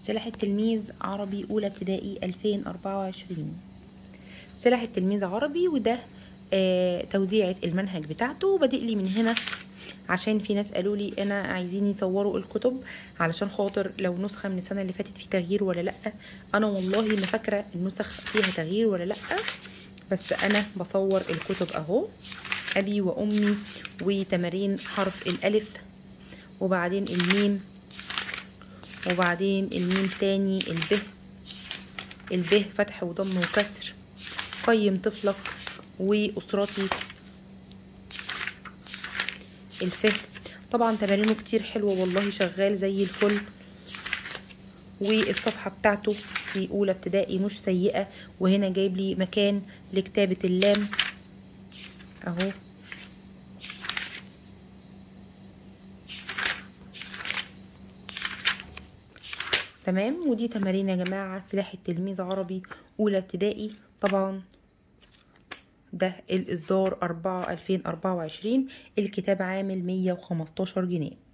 سلاح التلميذ عربي اولى ابتدائي 2024 سلاح التلميذ عربي وده آه توزيعة المنهج بتاعته بادئ لي من هنا عشان في ناس قالوا لي انا عايزين يصوروا الكتب علشان خاطر لو نسخه من السنه اللي فاتت في تغيير ولا لا انا والله ما فاكره النسخ فيها تغيير ولا لا بس انا بصور الكتب اهو ابي وامي وتمارين حرف الالف وبعدين الميم وبعدين الميم تاني الب الب فتح وضم وكسر قيم طفلك واسرتي الفهم طبعا تمارينه كتير حلوه والله شغال زي الفل والصفحه بتاعته في اولى ابتدائي مش سيئه وهنا جايب لي مكان لكتابه اللام اهو تمام ودي تمارين يا جماعه سلاح التلميذ عربي اولى ابتدائي طبعا ده الإصدار أربعة ألفين أربعة وعشرين الكتاب عامل مية وخمستاشر جنيه